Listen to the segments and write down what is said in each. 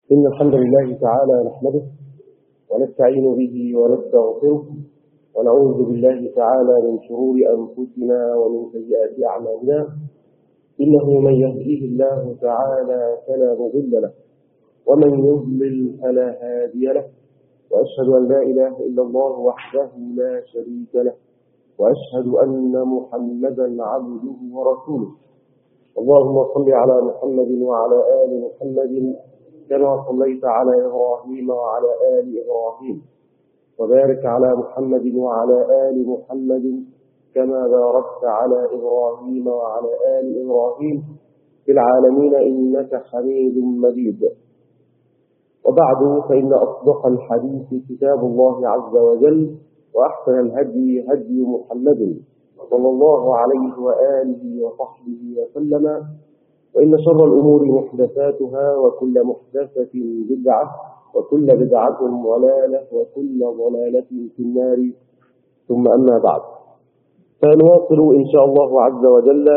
إن الحمد لله تعالى نحمده ونستعين به ونستغفره ونعوذ بالله تعالى من شرور أنفسنا ومن سيئات أعمالنا إنه من يهديه الله تعالى فلا مضل له ومن يضلل فلا هادي له وأشهد أن لا إله إلا الله وحده لا شريك له وأشهد أن محمدا عبده ورسوله اللهم صل على محمد وعلى آل محمد كما صليت على إبراهيم وعلى آل إبراهيم وبارك على محمد وعلى آل محمد كما باركت على إبراهيم وعلى آل إبراهيم في العالمين إنك حميد مجيد وبعد فإن أصدق الحديث كتاب الله عز وجل وأحسن الهدي هدي محمد صلى الله عليه وآله وصحبه وسلم وإن شر الأمور محدثاتها وكل محدثة بدعة وكل بدعة ضلالة وكل ضلالة في النار ثم أما بعد فنواصل إن شاء الله عز وجل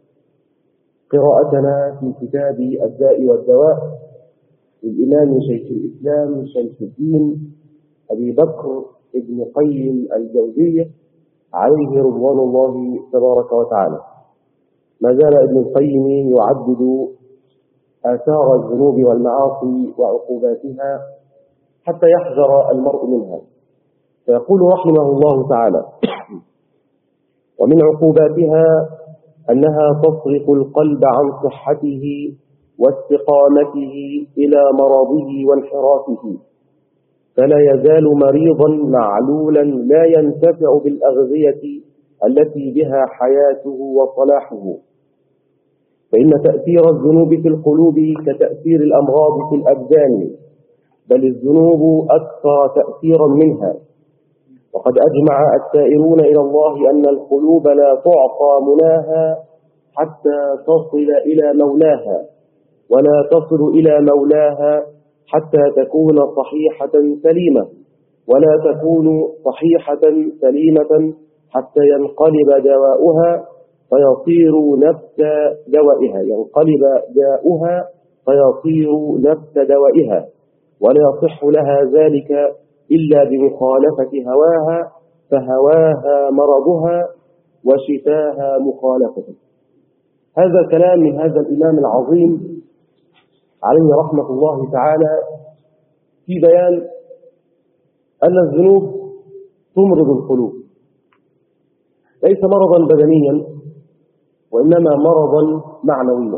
قراءتنا في كتاب الداء والدواء للإمام شيخ الإسلام شيخ الدين أبي بكر ابن قيم الجوزية عليه رضوان الله تبارك وتعالى ما زال ابن القيم يعدد آثار الذنوب والمعاصي وعقوباتها حتى يحذر المرء منها فيقول رحمه الله تعالى ومن عقوباتها أنها تصرف القلب عن صحته واستقامته إلى مرضه وانحرافه فلا يزال مريضا معلولا لا ينتفع بالأغذية التي بها حياته وصلاحه فإن تأثير الذنوب في القلوب كتأثير الأمراض في الأبدان بل الذنوب أكثر تأثيرا منها وقد أجمع السائرون إلى الله أن القلوب لا تعطى مناها حتى تصل إلى مولاها ولا تصل إلى مولاها حتى تكون صحيحة سليمة ولا تكون صحيحة سليمة حتى ينقلب دواؤها فيصير نفس دوائها ينقلب داؤها فيصير نفس دوائها ولا يصح لها ذلك إلا بمخالفة هواها فهواها مرضها وشفاها مخالفته هذا الكلام من هذا الإمام العظيم عليه رحمة الله تعالى في بيان أن الذنوب تمرض القلوب ليس مرضا بدنيا وإنما مرضا معنويا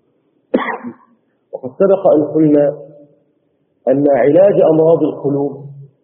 وقد سبق أن قلنا أن علاج أمراض القلوب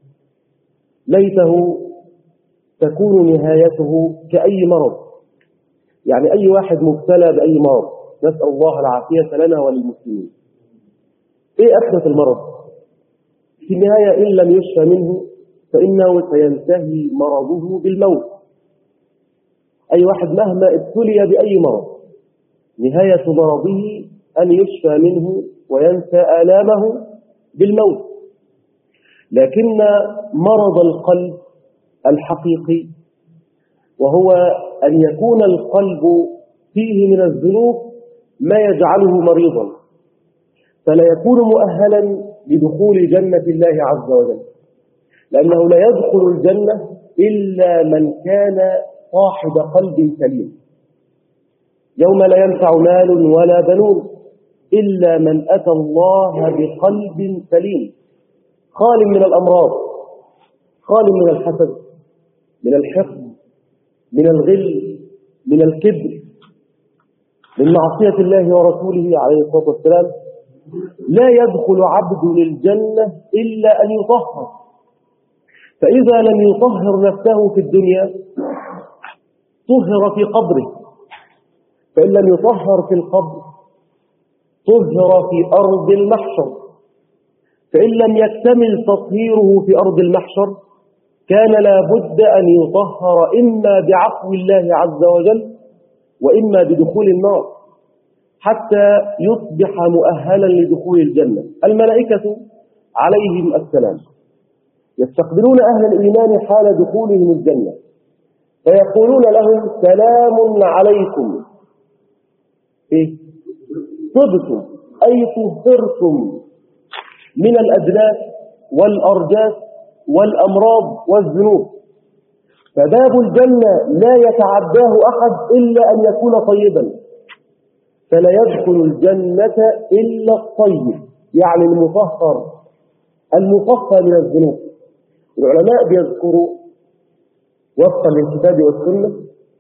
ليته تكون نهايته كأي مرض يعني أي واحد مبتلى بأي مرض نسأل الله العافية لنا وللمسلمين إيه أخذة المرض في النهاية إن لم يشفى منه فإنه سينتهي مرضه بالموت أي واحد مهما ابتلي بأي مرض نهاية مرضه أن يشفى منه وينسى آلامه بالموت لكن مرض القلب الحقيقي وهو أن يكون القلب فيه من الذنوب ما يجعله مريضا فلا يكون مؤهلا لدخول جنة الله عز وجل لأنه لا يدخل الجنة إلا من كان صاحب قلب سليم يوم لا ينفع مال ولا بنون إلا من أتى الله بقلب سليم خال من الأمراض خال من الحسد من الحقد من الغل من الكبر من معصية الله ورسوله عليه الصلاة والسلام لا يدخل عبد للجنة إلا أن يطهر فإذا لم يطهر نفسه في الدنيا طهر في قبره فإن لم يطهر في القبر طهر في أرض المحشر فإن لم يكتمل تطهيره في أرض المحشر كان لابد أن يطهر إما بعفو الله عز وجل وإما بدخول النار حتى يصبح مؤهلا لدخول الجنة الملائكة عليهم السلام يستقبلون أهل الإيمان حال دخولهم الجنة فيقولون لهم سلام عليكم إيه؟ طبتم أي طهرتم من الأدناس والأرجاس والأمراض والذنوب فباب الجنة لا يتعداه أحد إلا أن يكون طيبا فلا يدخل الجنة إلا الطيب يعني المطهر المصفى من الذنوب العلماء بيذكروا وفقا للكتاب والسنة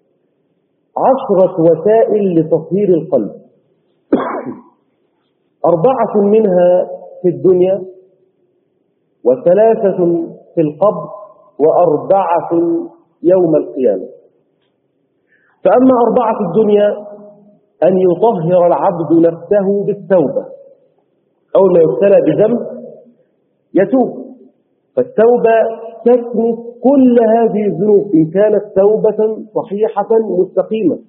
عشرة وسائل لتطهير القلب أربعة منها في الدنيا وثلاثة في القبر وأربعة يوم القيامة فأما أربعة الدنيا أن يطهر العبد نفسه بالتوبة أول ما يبتلى بذنب يتوب فالتوبة تكنس كل هذه الذنوب إن كانت توبة صحيحة مستقيمة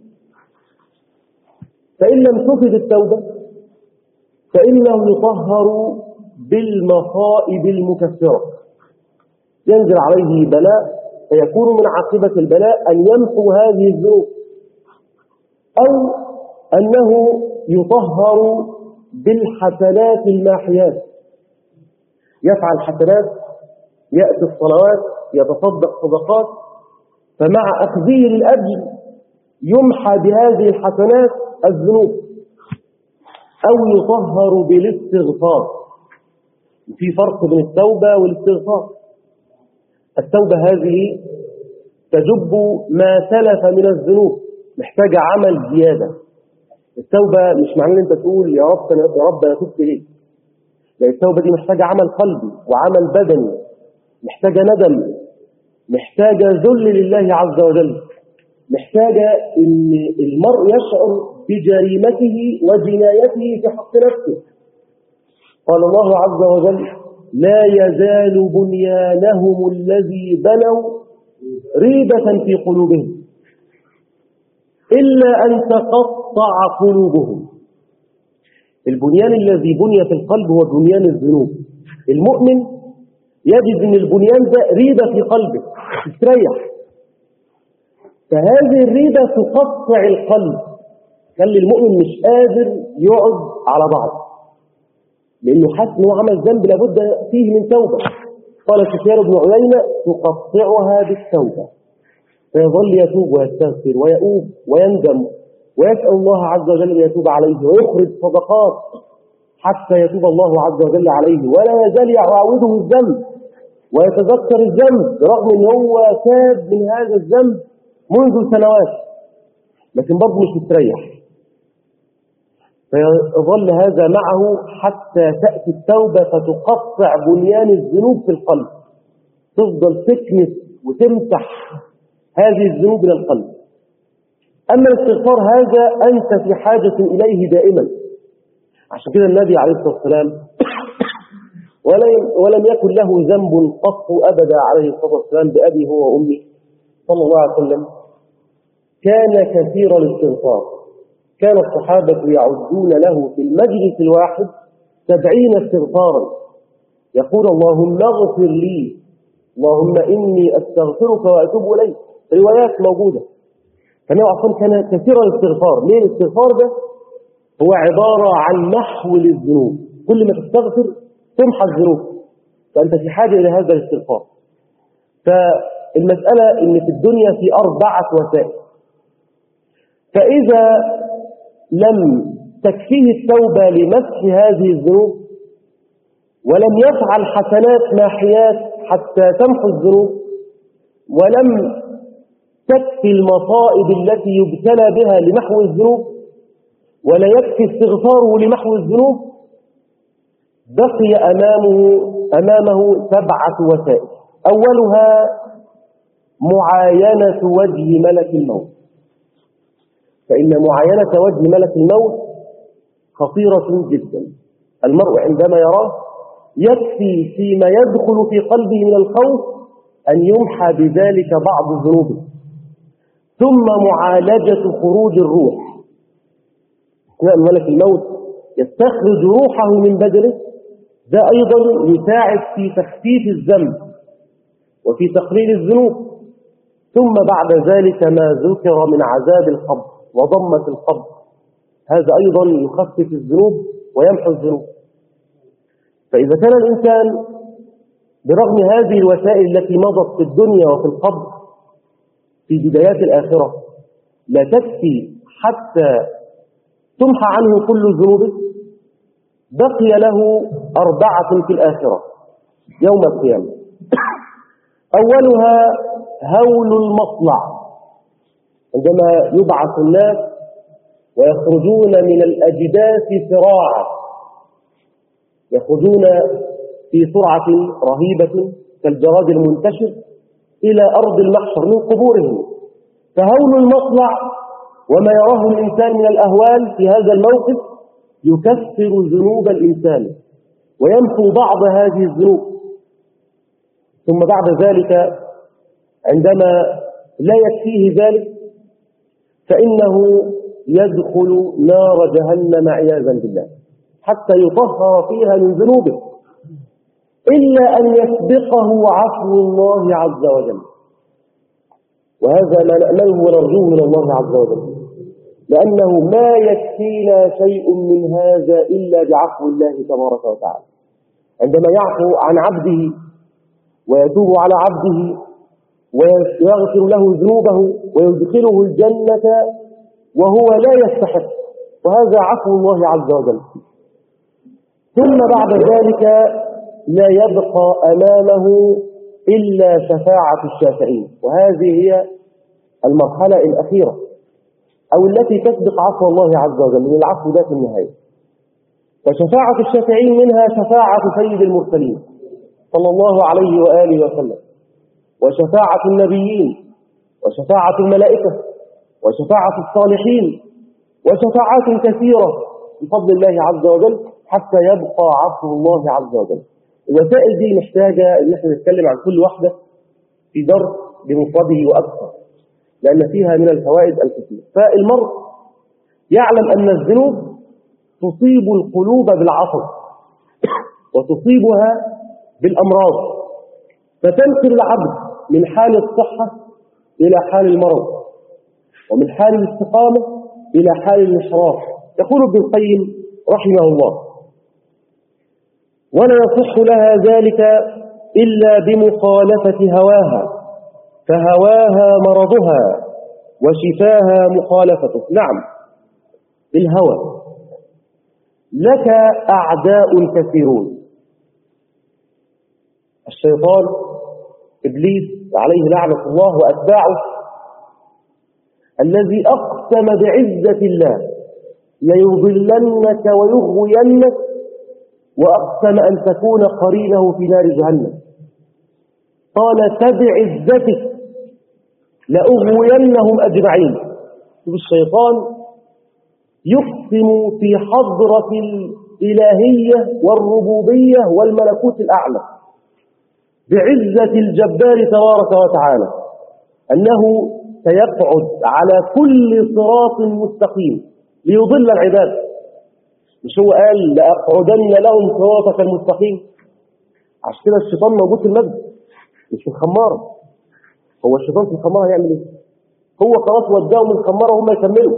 فإن لم تفد التوبة فإنه يطهر بالمصائب المكفرة ينزل عليه بلاء فيكون من عاقبة البلاء أن يمحو هذه الذنوب أو أنه يطهر بالحسنات الماحيات يفعل حسنات يأتي الصلوات يتصدق صدقات فمع أخذه للأجل يمحى بهذه الحسنات الذنوب أو يطهر بالاستغفار في فرق بين التوبة والاستغفار التوبة هذه تجب ما سلف من الذنوب محتاجة عمل زيادة التوبة مش معنى انت تقول يا رب أنا يا رب انا تبت ليه لا التوبة دي محتاجة عمل قلبي وعمل بدني محتاجة ندم محتاجة ذل لله عز وجل محتاجة ان المرء يشعر بجريمته وجنايته في حق نفسه قال الله عز وجل لا يزال بنيانهم الذي بنوا ريبة في قلوبهم إلا أن تقطع قلوبهم البنيان الذي بني في القلب هو بنيان الذنوب المؤمن يجد أن البنيان ده ريبة في قلبه تستريح فهذه الريبة تقطع القلب خلي المؤمن مش قادر يقعد على بعض لأنه حاسس أنه عمل ذنب لابد فيه من توبة قال سفيان بن عيينة تقطعها بالتوبة فيظل يتوب ويستغفر ويؤوب ويندم ويسأل الله عز وجل أن يتوب عليه ويخرج صدقات حتى يتوب الله عز وجل عليه ولا يزال يعاوده الذنب ويتذكر الذنب رغم ان هو تاب من هذا الذنب منذ سنوات لكن برضه مش مستريح فيظل هذا معه حتى تأتي التوبة فتقطع بنيان الذنوب في القلب تفضل تكنس وتمسح هذه الذنوب من القلب أما الاستغفار هذا أنت في حاجة إليه دائما عشان كده النبي عليه الصلاة والسلام ولم يكن له ذنب قط أبدا عليه الصلاة والسلام بأبي هو وأمي صلى الله عليه وسلم كان كثير الاستغفار كان الصحابة يعدون له في المجلس الواحد سبعين استغفارا يقول اللهم اغفر لي اللهم إني أستغفرك وأتوب إليك روايات موجودة فالنبي عليه كان كثير الاستغفار ليه الاستغفار ده هو عبارة عن محو للذنوب كل ما تستغفر تمحى الذنوب فأنت في حاجة إلى هذا الاستغفار فالمسألة إن في الدنيا في أربعة وسائل فإذا لم تكفيه التوبة لمسح هذه الذنوب ولم يفعل حسنات ماحيات حتى تمحو الذنوب ولم تكفي المصائب التي يبتلى بها لمحو الذنوب ولا يكفي استغفاره لمحو الذنوب بقي أمامه أمامه سبعة وسائل أولها معاينة وجه ملك الموت فإن معاينة وجه ملك الموت خطيرة جدا المرء عندما يراه يكفي فيما يدخل في قلبه من الخوف أن يمحى بذلك بعض ذنوبه ثم معالجة خروج الروح أثناء ملك الموت يستخرج روحه من بدنه ده أيضا يساعد في تخفيف الذنب وفي تقليل الذنوب ثم بعد ذلك ما ذكر من عذاب القبر وضمة القبر هذا أيضا يخفف الذنوب ويمحو الذنوب فإذا كان الإنسان برغم هذه الوسائل التي مضت في الدنيا وفي القبر في بدايات الآخرة لا تكفي حتى تمحى عنه كل ذنوبه بقي له أربعة في الآخرة يوم القيامة أولها هول المصلع عندما يبعث الناس ويخرجون من الأجداث سراعا يخرجون في سرعة رهيبة كالجراد المنتشر إلى أرض المحشر من قبورهم فهول المصلع وما يراه الإنسان من الأهوال في هذا الموقف يكفر ذنوب الإنسان ويمحو بعض هذه الذنوب ثم بعد ذلك عندما لا يكفيه ذلك فإنه يدخل نار جهنم عياذا بالله حتى يطهر فيها من ذنوبه إلا أن يسبقه عفو الله عز وجل وهذا ما نأمله ونرجوه من الله عز وجل لأنه ما يكفينا شيء من هذا إلا بعفو الله تبارك وتعالى عندما يعفو عن عبده ويتوب على عبده ويغفر له ذنوبه ويدخله الجنة وهو لا يستحق وهذا عفو الله عز وجل ثم بعد ذلك لا يبقى أمامه إلا شفاعة الشافعين وهذه هي المرحلة الأخيرة أو التي تسبق عفو الله عز وجل من العفو ذات النهاية فشفاعة الشافعين منها شفاعة سيد المرسلين صلى الله عليه وآله وسلم وشفاعة النبيين وشفاعة الملائكة وشفاعة الصالحين وشفاعات كثيرة بفضل الله عز وجل حتى يبقى عفو الله عز وجل الوسائل دي محتاجة ان احنا نتكلم عن كل واحدة في درس بمفرده وأكثر لأن فيها من الفوائد الكثير فالمرء يعلم أن الذنوب تصيب القلوب بالعصر وتصيبها بالأمراض فتنقل العبد من حال الصحة إلى حال المرض ومن حال الاستقامة إلى حال الانحراف يقول ابن القيم رحمه الله ولا يصح لها ذلك إلا بمخالفة هواها فهواها مرضها وشفاها مخالفته نعم الهوى لك أعداء كثيرون الشيطان إبليس عليه لعنة الله وأتباعه الذي أقسم بعزة الله ليضلنك ويغوينك وأقسم أن تكون قرينه في نار جهنم قال فبعزتك لأغوينهم أجمعين شوف الشيطان يقسم في حضرة الإلهية والربوبية والملكوت الأعلى بعزة الجبار تبارك وتعالى أنه سيقعد على كل صراط مستقيم ليضل العباد مش هو قال لأقعدن لهم صراطك المستقيم عشان كده الشيطان موجود في المسجد مش في الخمارة هو الشيطان في الخمارة هيعمل ايه هو خلاص وداهم من الخمارة وهم يكملوا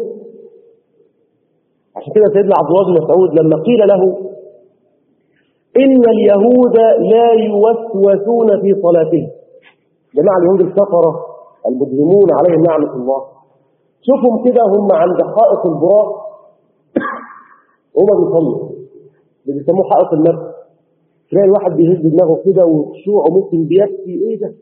عشان كده سيدنا عبد الله بن مسعود لما قيل له إن اليهود لا يوسوسون في صلاتهم جماعة اليهود الكفرة المجرمون عليهم نعمة الله شوفهم كده هم عند حائط البراق وهم بيصلوا اللي بيسموه حائط النفس تلاقي الواحد بيهز دماغه كده وخشوعه ممكن بيبكي ايه ده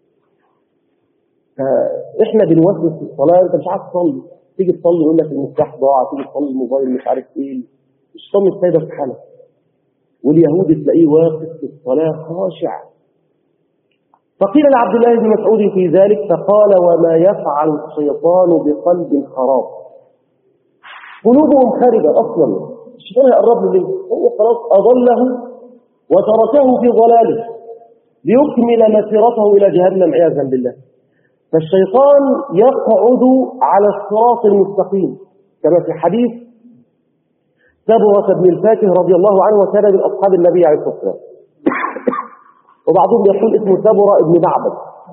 فاحنا بنوسوس في الصلاه انت مش عارف تصلي تيجي تصلي يقول لك المفتاح ضاع تيجي تصلي الموبايل مش عارف ايه الشيطان مش سايبك في حالك واليهود تلاقيه واقف في الصلاه خاشع فقيل لعبد الله بن مسعود في ذلك فقال وما يفعل الشيطان بقلب خراب قلوبهم خارجه اصلا الشيطان هيقرب له ليه هو خلاص اضله وتركه في ضلاله ليكمل مسيرته الى جهنم عياذا بالله فالشيطان يقعد على الصراط المستقيم كما في حديث سبرة بن الفاكه رضي الله عنه وكان من أصحاب النبي عليه الصلاة والسلام وبعضهم يقول اسمه سبرة بن معبد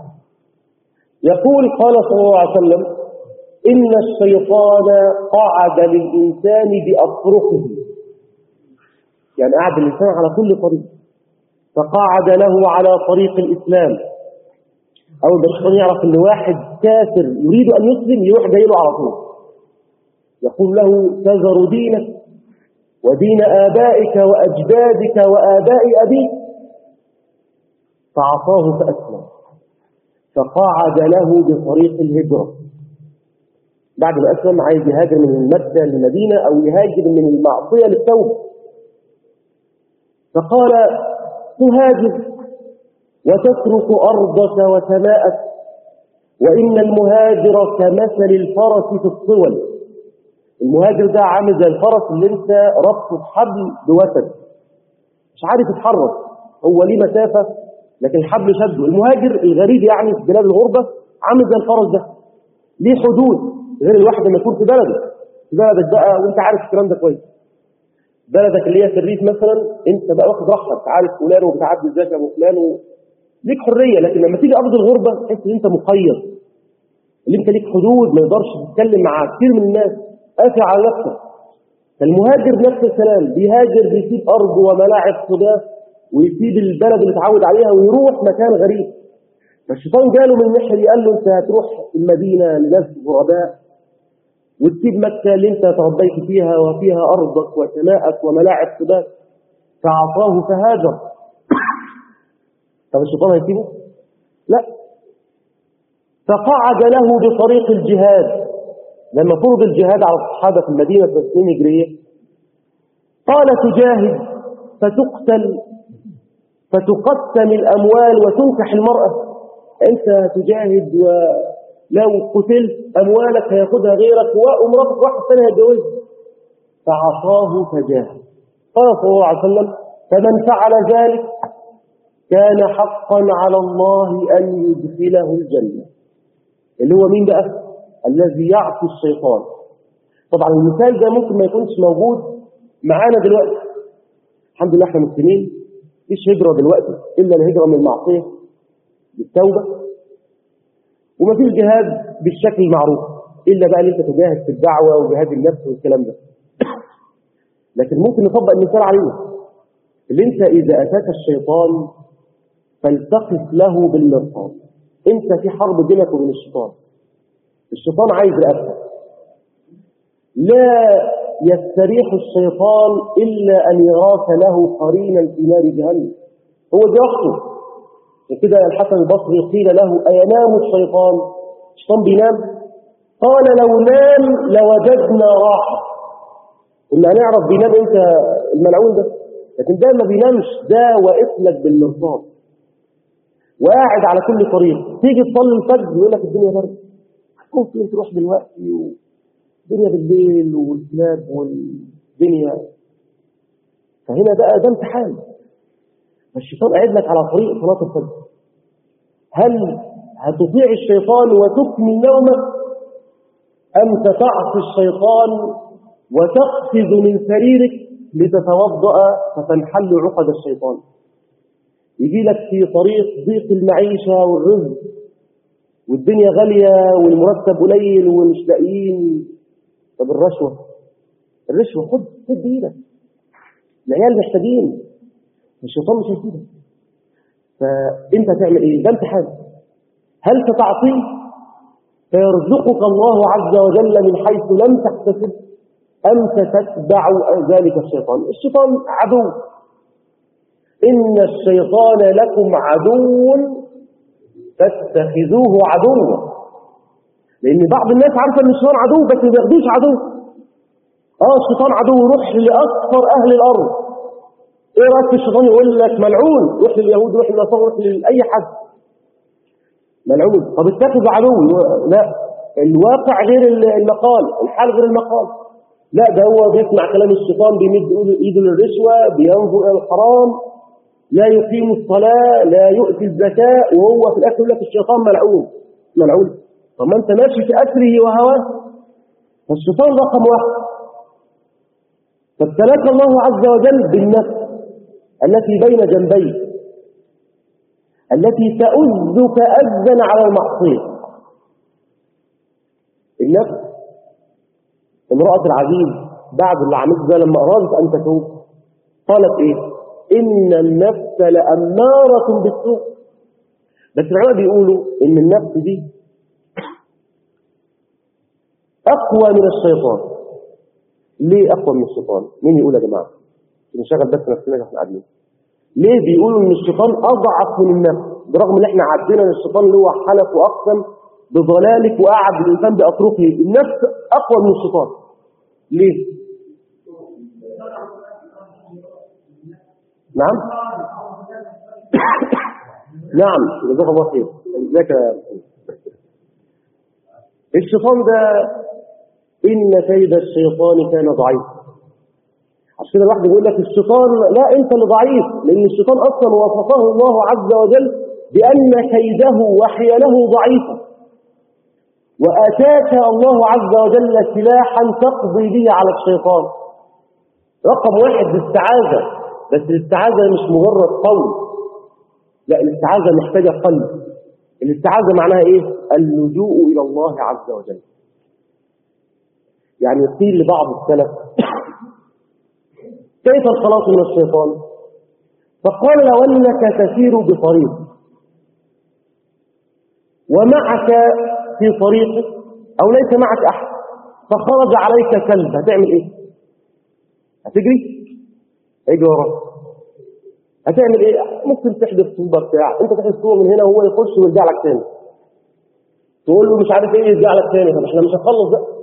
يقول قال صلى الله عليه وسلم إن الشيطان قعد للإنسان بأطرقه يعني قعد الإنسان على كل طريق فقعد له على طريق الإسلام أول ما الشيطان يعرف إن واحد كافر يريد أن يسلم يروح جاي له على طول يقول له تذر دينك ودين آبائك وأجدادك وآباء أبيك فعصاه فأسلم فقعد له بطريق الهجرة بعد ما أسلم عايز يهاجر من مكة للمدينة أو يهاجر من المعصية للتوبة فقال تهاجر وتترك أرضك وسماءك وإن المهاجر كمثل الفرس في الطول المهاجر ده عامل زي الفرس اللي انت ربطه بحبل بوتد مش عارف يتحرك هو ليه مسافة لكن الحبل شده المهاجر الغريب يعني في بلاد الغربة عامل زي الفرس ده ليه حدود غير الواحد لما يكون في بلده في بلدك بقى وانت عارف الكلام ده كويس بلدك اللي هي في الريف مثلا انت بقى واخد راحتك عارف فلان وبتعدي ازيك يا ابو فلان و... ليك حريه لكن لما تيجي ارض الغربه تحس ان انت مقيد اللي انت ليك حدود ما يقدرش تتكلم مع كثير من الناس قافل على نفسك فالمهاجر نفس الكلام بيهاجر بيسيب ارضه وملاعب صباه ويسيب البلد اللي اتعود عليها ويروح مكان غريب فالشيطان جاله من الناحيه قال له انت هتروح المدينه لناس غرباء وتسيب مكة اللي انت تربيت فيها وفيها أرضك وسماءك وملاعب سباك فعصاه فهاجر طب الشيطان هيسيبه؟ لا فقعد له بطريق الجهاد لما فرض الجهاد على الصحابة في المدينة في السنين الهجرية قال تجاهد فتقتل فتقسم الأموال وتنكح المرأة أنت تجاهد و لو قتلت أموالك هياخدها غيرك ومراتك واحد ثاني هيتجوزها فعصاه فجاهد قال صلى الله عليه وسلم فمن فعل ذلك كان حقا على الله أن يدخله الجنة اللي هو مين بقى الذي يعصي الشيطان طبعا المثال ده ممكن ما يكونش موجود معانا دلوقتي الحمد لله احنا مسلمين مفيش هجرة دلوقتي إلا الهجرة من المعصية للتوبة ومفيش جهاد بالشكل المعروف إلا بقى اللي انت تجاهد في الدعوة وجهاد النفس والكلام ده لكن ممكن نطبق المثال عليه اللي انت إذا أتاك الشيطان فالتقف له بالمرصاد انت في حرب بينك وبين الشيطان الشيطان عايز رقبتك لا يستريح الشيطان إلا أن يراك له قرينا في نار جهنم هو بيخطر وكده الحسن البصري قيل له أينام الشيطان الشيطان بينام قال لو نام لوجدنا راحة قلنا هنعرف بينام انت الملعون ده لكن ده ما بينامش ده واقف لك بالمرصاد وقاعد على كل طريق تيجي تصلي الفجر يقول لك الدنيا برد ممكن تروح دلوقتي والدنيا بالليل والكلاب والدنيا فهنا بقى ده امتحان فالشيطان قاعد لك على طريق صلاة الفجر هل هتطيع الشيطان وتكمل نومك أم ستعصي الشيطان وتقفز من سريرك لتتوضأ فتنحل عقد الشيطان يجي لك في طريق ضيق المعيشة والرزق والدنيا غالية والمرتب قليل ومش لاقيين طب الرشوة الرشوة خد خد بإيدك العيال محتاجين الشيطان مش هيسيبك فانت هتعمل ايه ده امتحان هل ستعصيه فيرزقك الله عز وجل من حيث لم تحتسب ام ستتبع ذلك الشيطان الشيطان عدو ان الشيطان لكم عدو فاتخذوه عدوا لان بعض الناس عارفه ان الشيطان عدو بس ما بياخدوش عدو اه الشيطان عدو روح لاكثر اهل الارض ايه رايك في الشيطان يقول لك ملعون روح لليهود روح للنصارى روح لاي حد ملعون طب اتخذ عدو لا الواقع غير المقال الحال غير المقال لا ده هو بيسمع كلام الشيطان بيمد ايده للرشوه بينظر الى الحرام لا يقيم الصلاه لا يؤتي الزكاه وهو في الاخر يقول لك الشيطان ملعون ملعون طب ما انت ماشي في اثره وهواه فالشيطان رقم واحد فابتلاك الله عز وجل بالنفس التي بين جنبيك التي تؤذك أذا على المعصية النفس امرأة العزيز بعد اللي عملت ده لما أرادت أن تتوب قالت ايه ان النفس لاماره بالسوء بس العلماء بيقولوا ان النفس دي اقوى من الشيطان ليه اقوى من الشيطان مين يقول يا جماعه نشغل بس نفسنا احنا قاعدين ليه بيقولوا ان الشيطان اضعف من النفس برغم ان احنا عدينا ان الشيطان اللي هو حلف واقسم بضلالك وقعد الانسان باطرقه النفس اقوى من الشيطان ليه نعم نعم جزاك الله خير ازيك يا الشيطان ده ان كيد الشيطان كان ضعيفا عشان كده الواحد بيقول لك الشيطان لا انت اللي ضعيف لان الشيطان اصلا وصفه الله عز وجل بان كيده وحيله ضعيفه واتاك الله عز وجل سلاحا تقضي به على الشيطان رقم واحد الاستعاذه بس الاستعاذه مش مجرد قول لا الاستعاذه محتاجه قلب الاستعاذه معناها ايه اللجوء الى الله عز وجل يعني قيل لبعض السلف كيف الخلاص من الشيطان فقال لو انك تسير بطريق ومعك في طريقك او ليس معك احد فخرج عليك كلب هتعمل ايه هتجري هيجي وراك هتعمل ايه ممكن تحدث صوبه بتاع انت تحدث صوبه من هنا وهو يخش ويرجع لك تاني تقول له مش عارف ايه يرجع لك تاني طب احنا مش هنخلص بقى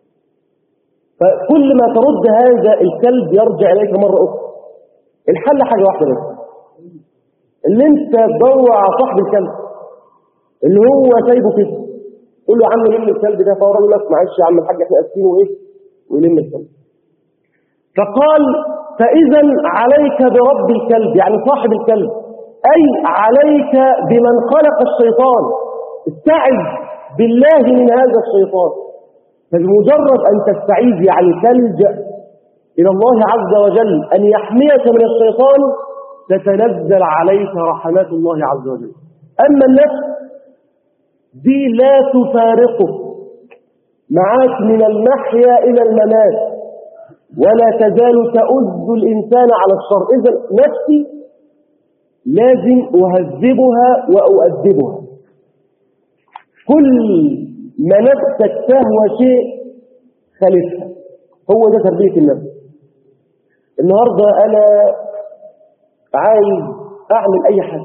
فكل ما ترد هذا الكلب يرجع اليك مره اخرى الحل حاجه واحده بس اللي انت تدور على صاحب الكلب اللي هو سايبه كده قول له يا عم لم الكلب ده فهو يقول لك معلش يا عم الحاج احنا اسفين وايه ويلم الكلب فقال فاذا عليك برب الكلب يعني صاحب الكلب اي عليك بمن خلق الشيطان استعذ بالله من هذا الشيطان فبمجرد أن تستعيذ يعني تلجأ إلى الله عز وجل أن يحميك من الشيطان تتنزل عليك رحمات الله عز وجل أما النفس دي لا تفارقك معاك من المحيا إلى الممات ولا تزال تؤذ الإنسان على الشر إذا نفسي لازم أهذبها وأؤدبها كل ما نفسك تهوى شيء خالفها هو ده تربية النفس النهاردة أنا عايز أعمل أي حاجة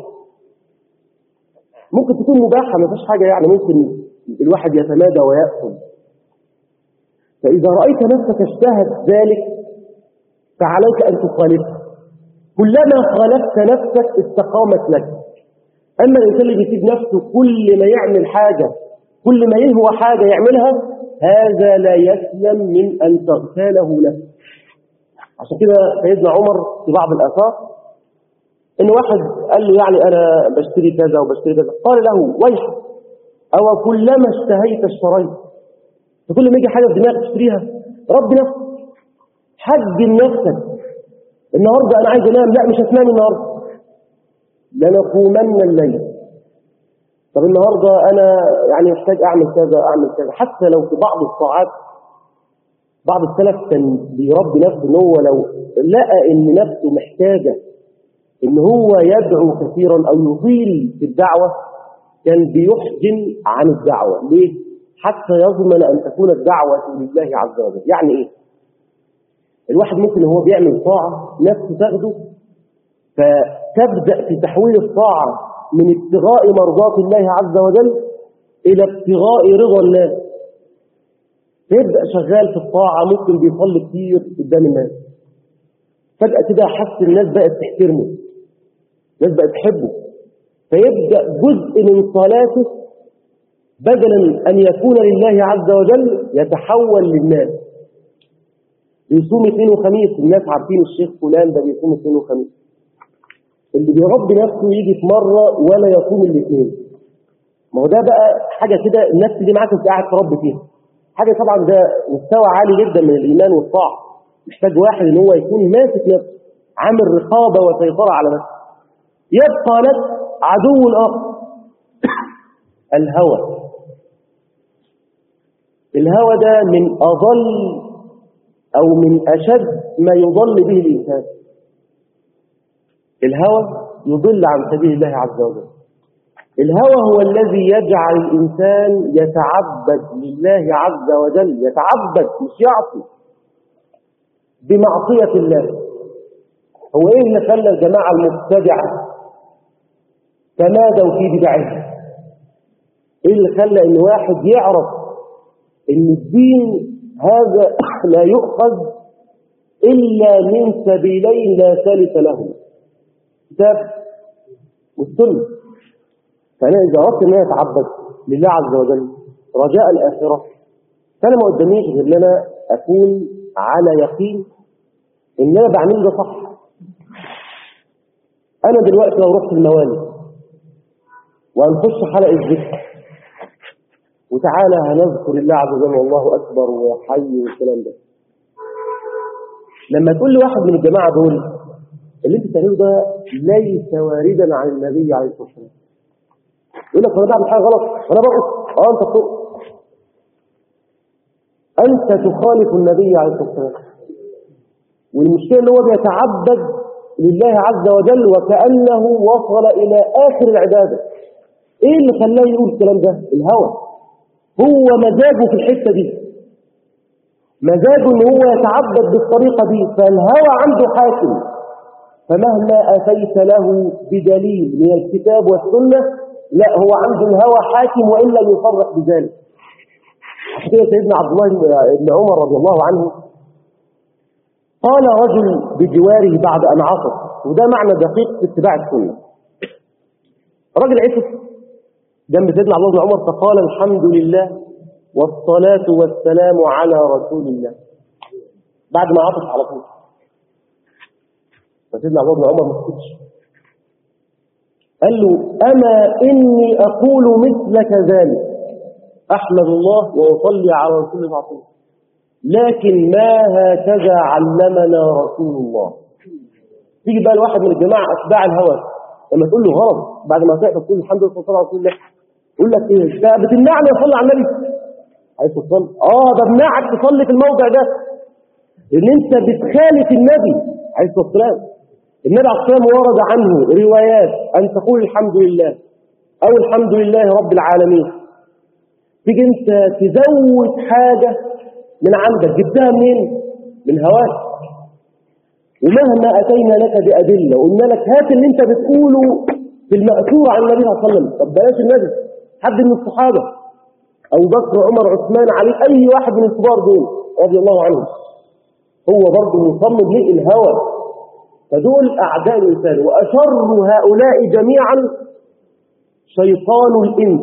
ممكن تكون مباحة ما فيش حاجة يعني ممكن الواحد يتمادى ويأكل فإذا رأيت نفسك اشتهت ذلك فعليك أن تخالفها كلما خالفت نفسك استقامت لك أما الإنسان اللي بيسيب نفسه كل ما يعمل حاجة كل ما يهوى حاجة يعملها هذا لا يسلم من أن تغتاله نفسه عشان كده سيدنا عمر في بعض الآثار إن واحد قال له يعني أنا بشتري كذا وبشتري كذا قال له ويحك أو كلما اشتهيت اشتريت فكل ما يجي حاجة في دماغك تشتريها رب نفسك حجم نفسك النهاردة أنا عايز أنام لا مش هتنام النهاردة لنقومن الليل طب النهاردة أنا يعني محتاج أعمل كذا أعمل كذا حتى لو في بعض الطاعات بعض السلف كان بيربي نفسه إن هو لو لقى إن نفسه محتاجة إن هو يدعو كثيرا أو يطيل في الدعوة كان بيحجم عن الدعوة ليه؟ حتى يضمن أن تكون الدعوة لله عز وجل يعني إيه؟ الواحد ممكن هو بيعمل طاعة نفسه تاخده فتبدأ في تحويل الطاعة من ابتغاء مرضات الله عز وجل إلى ابتغاء رضا الله فيبدأ شغال في الطاعة ممكن بيصلي كتير قدام الناس فجأة كده حس الناس بقت تحترمه الناس بقت تحبه فيبدأ جزء من صلاته بدلا أن يكون لله عز وجل يتحول للناس بيصوم اثنين وخميس الناس عارفين الشيخ فلان ده بيصوم اثنين وخميس اللي بيربي نفسه يجي في مرة ولا يصوم الاثنين ما هو ده بقى حاجة كده النفس دي معاك انت قاعد تربي فيها حاجة طبعا ده مستوى عالي جدا من الإيمان والطاعة محتاج واحد ان هو يكون ماسك نفسه عامل رقابة وسيطرة على نفسه يبقى لك عدو آخر الهوى الهوى ده من أضل أو من أشد ما يضل به الإنسان الهوى يضل عن سبيل الله عز وجل الهوى هو الذي يجعل الإنسان يتعبد لله عز وجل يتعبد مش يعصي بمعصية الله هو ايه اللي خلى الجماعة المبتدعة تمادوا في بدعهم ايه اللي خلى ان واحد يعرف ان الدين هذا لا يؤخذ الا من سبيلين لا ثالث له كتاب والسنه فانا اذا اردت ان انا اتعبد لله عز وجل رجاء الاخره فانا ما قداميش غير ان انا اكون على يقين ان انا بعمله ده صح انا دلوقتي لو رحت الموالد وهنخش حلقه الذكر وتعالى هنذكر الله عز وجل والله اكبر وحي والكلام ده لما تقول لواحد من الجماعه دول اللي انت بتعمله ده ليس واردا عن النبي عليه الصلاه والسلام يقول لك انا بعمل حاجه غلط انا برقص اه انت بترقص انت تخالف النبي عليه الصلاه والسلام والمشكله ان هو بيتعبد لله عز وجل وكانه وصل الى اخر العباده ايه اللي خلاه يقول الكلام ده الهوى هو مزاجه في الحته دي مزاجه ان هو يتعبد بالطريقه دي فالهوى عنده حاكم فمهما اتيت له بدليل من الكتاب والسنه لا هو عنده الهوى حاكم وان لم يصرح بذلك عشان كده سيدنا عبد الله بن عمر رضي الله عنه قال رجل بجواره بعد ان عصر وده معنى دقيق في اتباع السنه رجل عطف جنب سيدنا عبد الله بن عمر فقال الحمد لله والصلاة والسلام على رسول الله بعد ما عطف على طول فسيدنا عبد الله بن عمر ما سكتش قال له أما إني أقول مثلك ذلك أحمد الله وأصلي على رسول الله صلى الله عليه وسلم لكن ما هكذا علمنا رسول الله تيجي بقى الواحد من الجماعة أتباع الهوى لما تقول له غلط بعد ما تعرف تقول الحمد لله والصلاة على رسول الله يقول لك ايه ده بتمنعني اصلي على النبي عايز تصلي اه ده بمنعك تصلي في الموضع ده ان انت بتخالف النبي عليه الصلاه والسلام النبي عليه الصلاه والسلام ورد عنه روايات ان تقول الحمد لله او الحمد لله رب العالمين تيجي انت تزود حاجه من عندك جبتها منين من هواك ومهما اتينا لك بادله وقلنا لك هات اللي انت بتقوله في المأثور عن النبي صلى الله عليه وسلم طب بلاش النبي حد من الصحابة أبو بكر عمر عثمان علي أي واحد من الكبار دول رضي الله عنهم هو برضه مصمم ليه الهوى فدول أعداء الإنسان وأشر هؤلاء جميعا شيطان الإنس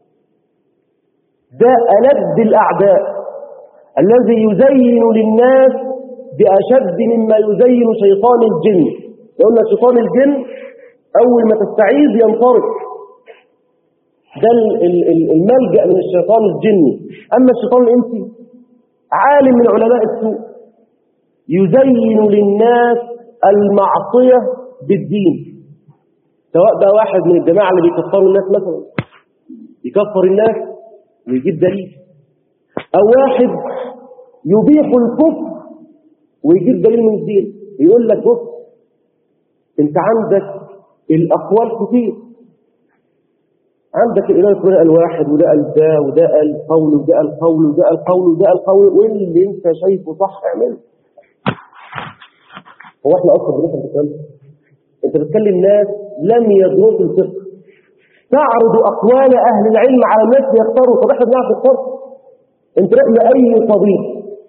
ده ألد الأعداء الذي يزين للناس بأشد مما يزين شيطان الجن قلنا شيطان الجن أول ما تستعيذ ينطرق ده الملجأ من الشيطان الجني أما الشيطان الإنسي عالم من علماء السوء يزين للناس المعصية بالدين سواء بقى واحد من الجماعة اللي بيكفروا الناس مثلا يكفر الناس ويجيب دليل أو واحد يبيح الكفر ويجيب دليل من الدين يقول لك بص انت عندك الأقوال كتير عندك الإمام الفلاني قال واحد وده قال ده وده قال قول وده قال قول وده قال قول وده قال قول واللي انت شايفه صح اعمله هو احنا اصلا بنفهم الكلام انت بتكلم ناس لم يدرسوا الفقه تعرض اقوال اهل العلم على الناس ليختاروا طب احنا بنعرف نختار انت رأي اي طبيب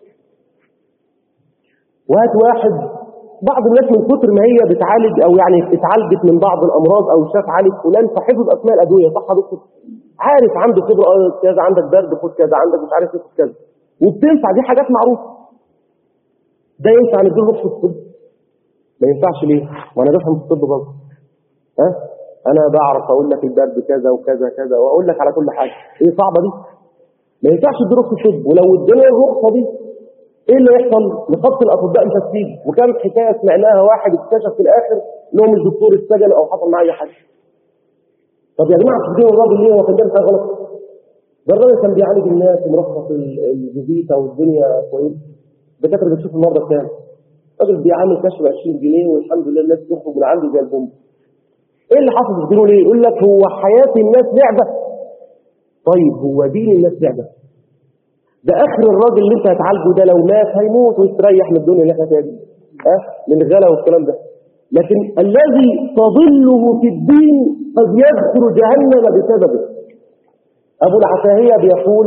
وهات واحد بعض الناس من كتر ما هي بتعالج او يعني اتعالجت من بعض الامراض او شاف عالج فلان فحفظ اسماء الادويه صح يا دكتور عارف عنده خبره اه كذا عندك برد خد كذا عندك مش عارف ايه خد كذا وبتنفع دي حاجات معروفه ده ينفع نديله رخصه الطب ما ينفعش ليه وانا بفهم في الطب برضه ها انا بعرف اقول لك البرد كذا وكذا كذا واقول لك على كل حاجه ايه صعبه دي ما ينفعش تدي رخصه الطب ولو ادينا الرخصه دي ايه اللي يحصل لخط الاطباء مش هتسيب وكم حكايه سمعناها واحد اكتشف في الاخر ان هو مش دكتور السجن او حصل معاه اي حاجه طب يا جماعه تدينوا الراجل ليه هو كان بيعمل حاجه غلط ده الراجل كان بيعالج الناس ومرخص الفيزيتا والدنيا كويس الدكاتره بتشوف المرضى بكام راجل بيعمل كشف 20 جنيه والحمد لله الناس تخرج من عنده زي البوم ايه اللي حصل في دينه ليه يقول لك هو حياة الناس لعبة طيب هو دين الناس لعبة ده اخر الراجل اللي انت هتعالجه ده لو مات هيموت ويستريح من الدنيا اللي احنا فيها دي ها من الغلا والكلام ده لكن الذي تضله في الدين قد يدخل جهنم بسببه ابو العتاهية بيقول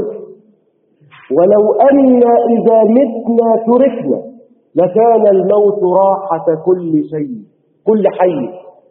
ولو أن إذا متنا تركنا لكان الموت راحة كل شيء كل حي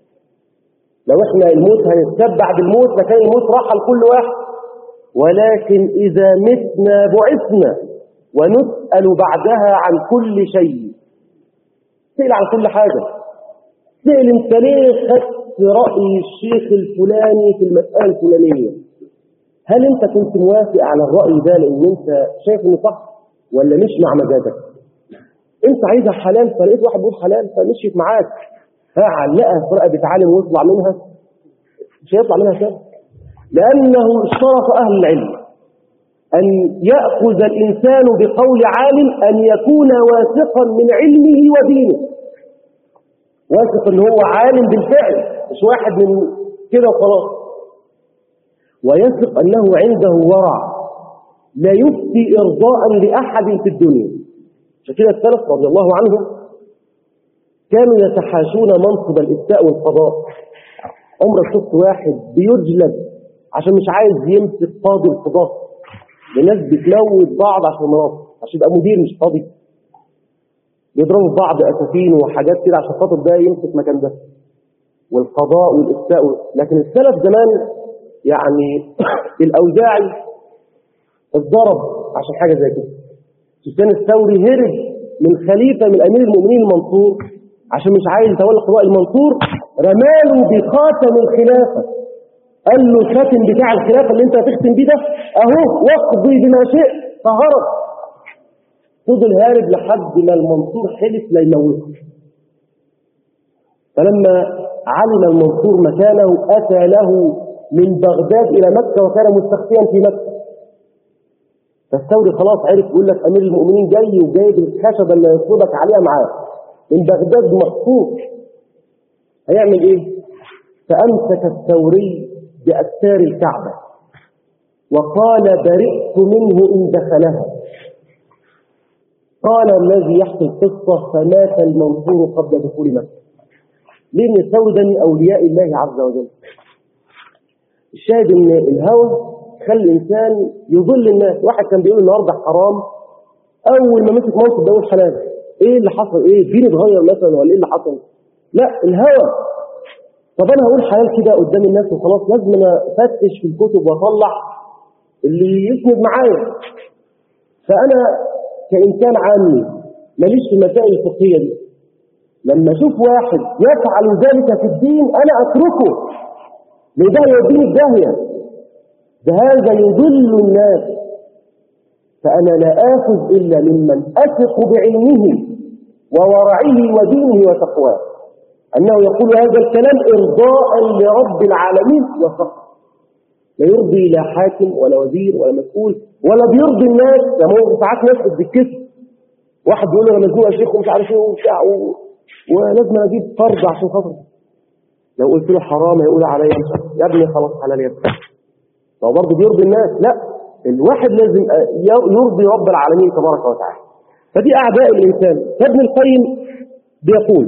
لو احنا الموت هنتبع بعد الموت لكان الموت راحة لكل واحد ولكن إذا متنا بعثنا ونسأل بعدها عن كل شيء سئل عن كل حاجة سئل انت ليه خدت رأي الشيخ الفلاني في المسألة الفلانية هل انت كنت موافق على الرأي ده لان انت شايف انه صح ولا مش مع مزاجك انت عايزها حلال فلقيت واحد بيقول حلال فمشيت معاك ها علقها في رقبة عالم ويطلع منها مش هيطلع منها كده لأنه اشترط أهل العلم أن يأخذ الإنسان بقول عالم أن يكون واثقا من علمه ودينه واثق أن هو عالم بالفعل مش واحد من كده وخلاص ويثق أنه عنده ورع لا يفتي إرضاء لأحد في الدنيا عشان كده السلف رضي الله عنهم كانوا يتحاشون منصب الإفتاء والقضاء عمرك شفت واحد بيجلد عشان مش عايز يمسك قاضي القضاء الناس بتلوث بعض عشان المناصب عشان يبقى مدير مش قاضي بيضربوا بعض اسفين وحاجات كده عشان خاطر ده يمسك مكان ده والقضاء والافتاء لكن السلف زمان يعني الاوزاعي اتضرب عشان حاجه زي كده سفيان الثوري هرب من خليفه من امير المؤمنين المنصور عشان مش عايز يتولى قضاء المنصور رماله بخاتم الخلافه قال له الخاتم بتاع الخلافه اللي انت هتختم بيه ده اهو واقضي بما شئت فهرب فضل هارب لحد ما المنصور حلف لا يموته فلما علم المنصور مكانه اتى له من بغداد الى مكه وكان مستخفيا في مكه فالثوري خلاص عرف يقول لك امير المؤمنين جاي وجايب الخشبه اللي يصلبك عليها معاه من بغداد مخصوص هيعمل ايه فامسك الثوري باستار الكعبه وقال برئت منه ان دخلها قال الذي يحكي القصه فمات المنصور قبل دخول مكه لان الثوري ده من اولياء الله عز وجل الشاهد ان الهوى خلي الانسان يضل الناس واحد كان بيقول النهارده حرام اول ما مسك منصب بيقول حلال ايه اللي حصل ايه الدين اتغير مثلا ولا ايه اللي حصل لا الهوى طب انا هقول حلال كده قدام الناس وخلاص لازم انا افتش في الكتب واطلع اللي يسند معايا فانا كانسان عامي ماليش في المسائل الفقهيه دي لما اشوف واحد يفعل ذلك في الدين انا اتركه لان ده يوديني في داهيه ده هذا يضل الناس فأنا لا آخذ إلا ممن أثق بعلمه وورعه ودينه وتقواه أنه يقول هذا الكلام إرضاء لرب العالمين وفقط لا يرضي لا حاكم ولا وزير ولا مسؤول ولا بيرضي الناس ده ساعات ناس بتتكسر واحد بيقول له انا مزنوق يا شيخ ومش عارف ايه وبتاع ولازم اجيب قرض عشان خاطر لو قلت له حرام هيقول عليا يا ابني خلاص حلال يا ابني لو برضه بيرضي الناس لا الواحد لازم يرضي رب العالمين تبارك وتعالى فدي أعداء الإنسان فابن القيم بيقول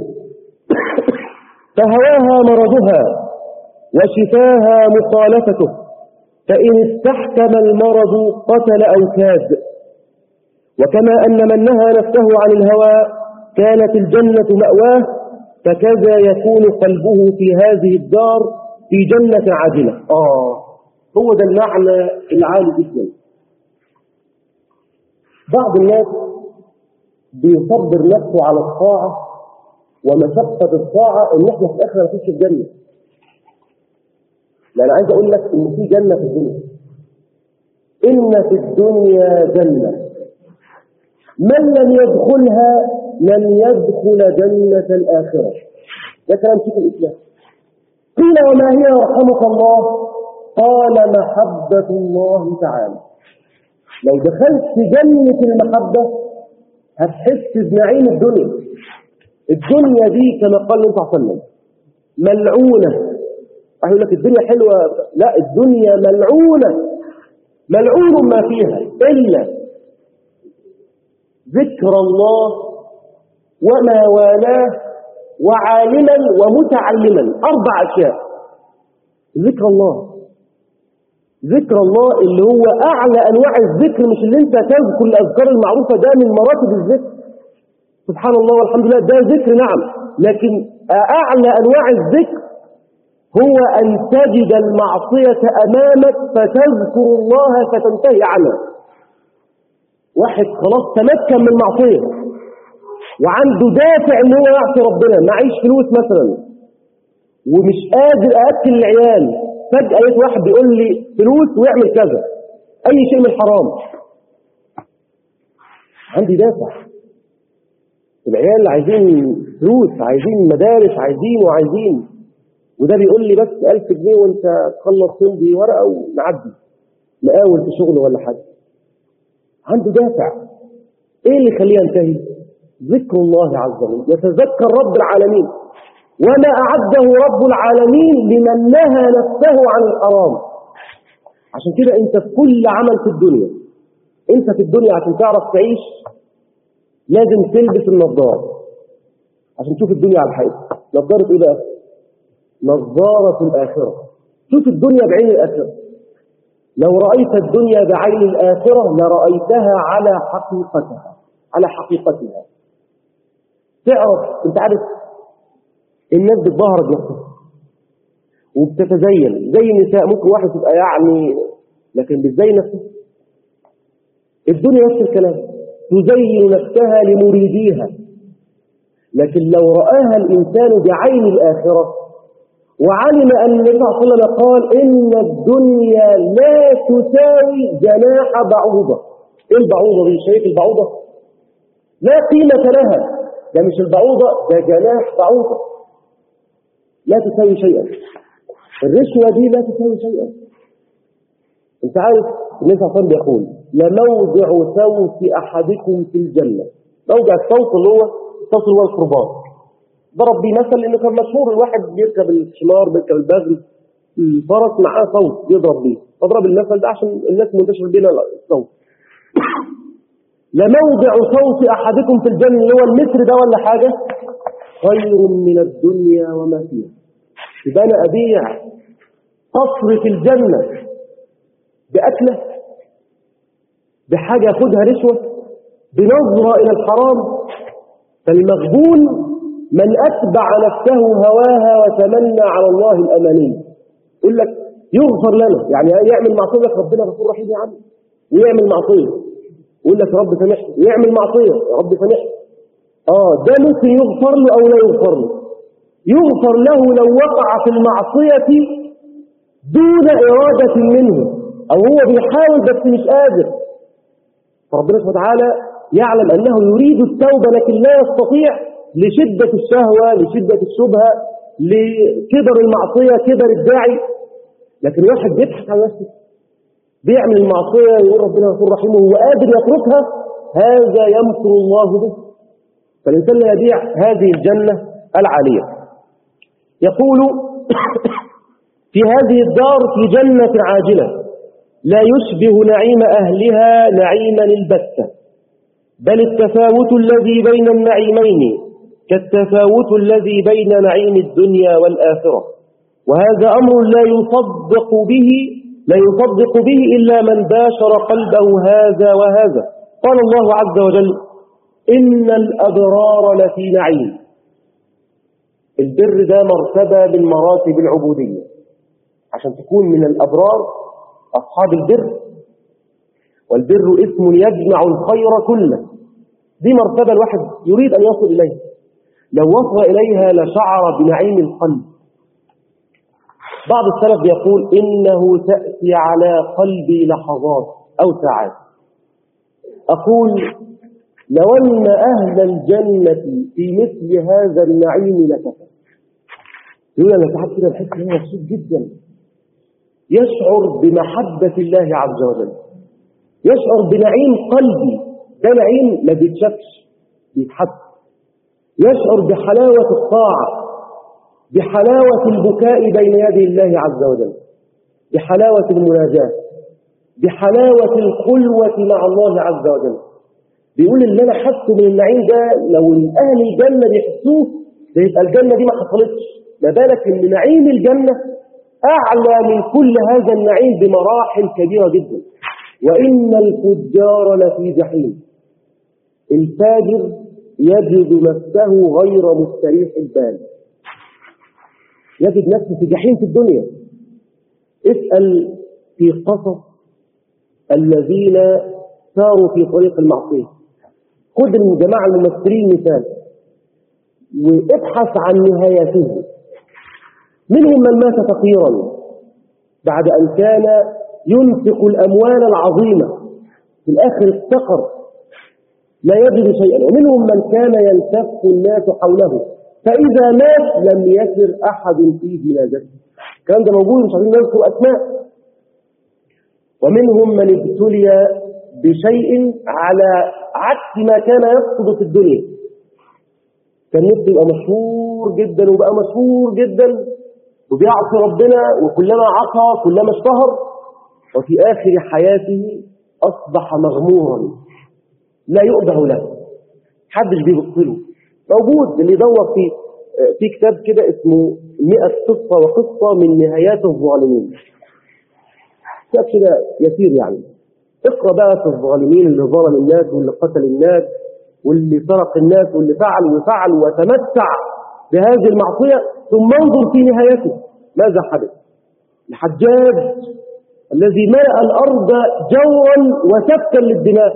فهواها مرضها وشفاها مخالفته فإن استحكم المرض قتل أو كاد وكما أن من نهى نفسه عن الهوى كانت الجنة مأواه فكذا يكون قلبه في هذه الدار في جنة عاجلة آه هو ده المعنى العالي جدا بعض الناس بيصبر نفسه على الطاعة ومشقة الطاعة ان احنا في الاخر نخش الجنة لأن عايز اقول لك ان في جنة في الدنيا ان في الدنيا جنة من لم يدخلها لم يدخل جنة الآخرة ده كلام شيخ الإسلام قيل وما هي رحمك الله قال محبة الله تعالى لو دخلت جنة المحبة هتحس بنعيم الدنيا الدنيا دي كما قال النبي صلى الله عليه وسلم ملعونة يقول لك الدنيا حلوة لا الدنيا ملعونة ملعون ما فيها إلا ذكر الله وما والاه وعالما ومتعلما أربع أشياء ذكر الله ذكر الله اللي هو أعلى أنواع الذكر مش اللي انت تذكر الأذكار المعروفة ده من مراتب الذكر سبحان الله والحمد لله ده ذكر نعم لكن أعلى أنواع الذكر هو أن تجد المعصية أمامك فتذكر الله فتنتهي عنها واحد خلاص تمكن من المعصية وعنده دافع ان هو يعصي ربنا معيش فلوس مثلا ومش قادر أأكل العيال فجأة لقيت واحد بيقول لي فلوس ويعمل كذا أي شيء من حرام عندي دافع العيال عايزين فلوس عايزين مدارس عايزين وعايزين وده بيقول لي بس 1000 جنيه وانت تخلص تمضي ورقة ونعدي مقاول في شغله ولا حاجة عنده دافع ايه اللي يخليه ينتهي ذكر الله عز وجل يتذكر رب العالمين وما أعده رب العالمين لمن نهى نفسه عن الحرام عشان كده انت في كل عمل في الدنيا انت في الدنيا عشان تعرف تعيش لازم تلبس النظارة عشان تشوف الدنيا على الحقيقة نظارة ايه بقى نظارة الآخرة شوف الدنيا بعين الآخرة لو رأيت الدنيا بعين الآخرة لرأيتها على حقيقتها على حقيقتها تعرف انت عارف الناس بتظهر بنفسها وبتتزين زي النساء ممكن واحد تبقى يعني لكن بتزين نفسها الدنيا نفس الكلام تزين نفسها لمريديها لكن لو رآها الإنسان بعين الآخرة وعلم أن النبي صلى الله عليه وسلم قال إن الدنيا لا تساوي جناح بعوضة إيه البعوضة دي شايف البعوضة لا قيمة لها ده مش البعوضة ده جناح بعوضة لا تساوي شيئا الرشوة دي لا تساوي شيئا انت عارف النبي صلى الله عليه وسلم بيقول لموضع صوت أحدكم في الجنة موضع الصوت اللي هو الصوت اللي هو القربان ضرب بيه مثل لانه كان مشهور الواحد بيركب الحمار بيركب البغل الفرس معاه صوت يضرب بيه فضرب المثل ده عشان الناس منتشر بينا الصوت لموضع صوت احدكم في الجنه اللي هو المتر ده ولا حاجه خير من الدنيا وما فيها يبقى انا ابيع قصر في الجنه باكله بحاجه اخدها رشوه بنظره الى الحرام فالمغبون من أتبع نفسه هواها وتمنى على الله الأماني يقول لك يغفر لنا يعني يعمل معصية لك ربنا غفور رحيم يا عم ويعمل معصية يقول لك رب سامحني ويعمل معصية يا رب سامحني اه ده ممكن يغفر له أو لا يغفر له يغفر له لو وقع في المعصية دون إرادة منه أو هو بيحاول بس مش قادر فربنا سبحانه وتعالى يعلم أنه يريد التوبة لكن لا يستطيع لشدة الشهوة لشدة الشبهة لكبر المعصية كبر الداعي لكن واحد بيضحك على نفسه بيعمل المعصية يقول ربنا غفور رحيم وهو قادر يتركها هذا يمكر الله به فالإنسان لا يبيع هذه الجنة العالية يقول في هذه الدار في جنة عاجلة لا يشبه نعيم أهلها نعيما البتة بل التفاوت الذي بين النعيمين كالتفاوت الذي بين نعيم الدنيا والآخرة وهذا أمر لا يصدق به لا يصدق به إلا من باشر قلبه هذا وهذا قال الله عز وجل إن الأبرار لفي نعيم البر ده مرتبة من مراتب العبودية عشان تكون من الأبرار أصحاب البر والبر اسم يجمع الخير كله دي مرتبة الواحد يريد أن يصل إليها لو وصل إليها لشعر بنعيم القلب بعض السلف يقول إنه تأتي على قلبي لحظات أو ساعات أقول لو أن أهل الجنة في مثل هذا النعيم لكفى يقول أنا ساعات كده بحس إن هو مبسوط جدا يشعر بمحبة الله عز وجل يشعر بنعيم قلبي ده نعيم ما بيتشافش بيتحس يشعر بحلاوة الطاعة بحلاوة البكاء بين يدي الله عز وجل بحلاوة المناجاة بحلاوة الخلوة مع الله عز وجل بيقول اللي انا حاسه من النعيم ده لو اهل الجنة بيحسوه ده يبقى الجنة دي ما حصلتش ما بالك ان نعيم الجنة اعلى من كل هذا النعيم بمراحل كبيرة جدا وان الفجار لفي جحيم الفاجر يجد نفسه غير مستريح البال يجد نفسه في جحيم في الدنيا اسأل في قصص الذين ساروا في طريق المعصية خذ الجماعة الممثلين مثال وابحث عن نهاياتهم منهم من مات فقيرا بعد أن كان ينفق الأموال العظيمة في الآخر افتقر لا يجد شيئا ومنهم من كان يلتف الناس حوله فإذا مات لم يسر أحد في جنازته الكلام ده موجود مش عايزين نذكر أسماء ومنهم من ابتلي بشيء على عكس ما كان يقصد في الدنيا كان نفسه يبقى مشهور جدا وبقى مشهور جدا وبيعصي ربنا وكلما عصى كلما اشتهر وفي آخر حياته أصبح مغمورا لا يؤبه له حدش بيبص له موجود اللي يدور في في كتاب كده اسمه 100 قصة وقصة من نهايات الظالمين كتاب كده يسير يعني اقرا بقى في الظالمين اللي ظلم الناس واللي قتل الناس واللي سرق الناس واللي فعل وفعل وتمتع بهذه المعصية ثم انظر في نهايته ماذا حدث الحجاج الذي ملأ الأرض جورا وسفكا للدماء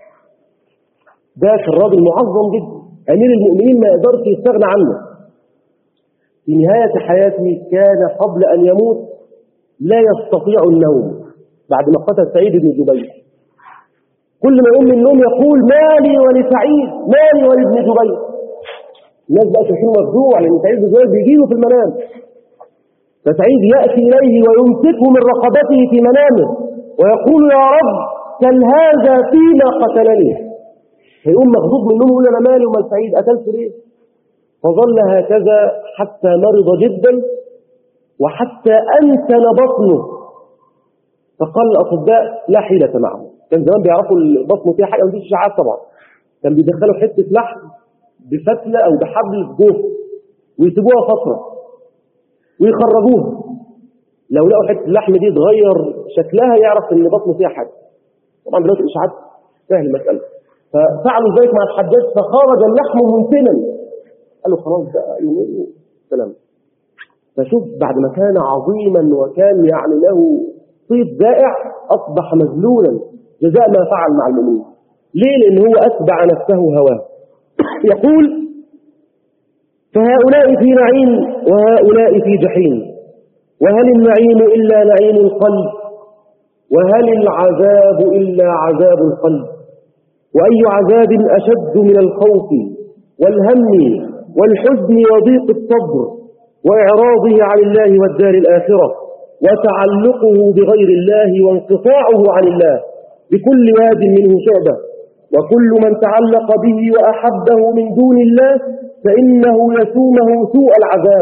ده كان راجل معظم جدا أمير المؤمنين ما يقدرش يستغنى عنه في نهاية حياته كان قبل أن يموت لا يستطيع النوم بعد ما قتل سعيد بن جبير كل ما يقوم من النوم يقول مالي ولسعيد مالي ولابن جبير الناس بقى شايفينه مفزوع لان سعيد بن جبير بيجيله في المنام فسعيد ياتي اليه ويمسكه من رقبته في منامه ويقول يا رب كل هذا فيما قتلني فيقوم مغضوب من النوم يقول انا مالي ومال سعيد قتلت ليه فظل هكذا حتى مرض جدا وحتى انتن بطنه فقال الاطباء لا حيله معه كان زمان بيعرفوا البطن فيها حاجه مفيش اشعاعات طبعا كان بيدخلوا حته لحم بفتله او بحبل في جوف ويسيبوها فتره ويخرجوها لو لقوا حته اللحم دي اتغير شكلها يعرف ان بطنه فيها حاجه طبعا دلوقتي الاشعاعات سهل المساله ففعلوا ذلك مع الحجاج فخرج اللحم منتنا قالوا خلاص بقى يومين سلام فشوف بعد ما كان عظيما وكان يعني له صيت ذائع اصبح مذلولا جزاء ما فعل مع المؤمنين ليه لان هو اتبع نفسه هواه يقول فهؤلاء في نعيم وهؤلاء في جحيم وهل النعيم الا نعيم القلب وهل العذاب الا عذاب القلب واي عذاب اشد من الخوف والهم والحزن وضيق الصبر واعراضه عن الله والدار الاخره وتعلقه بغير الله وانقطاعه عن الله بكل واد منه شعبة وكل من تعلق به وأحبه من دون الله فإنه يسومه سوء العذاب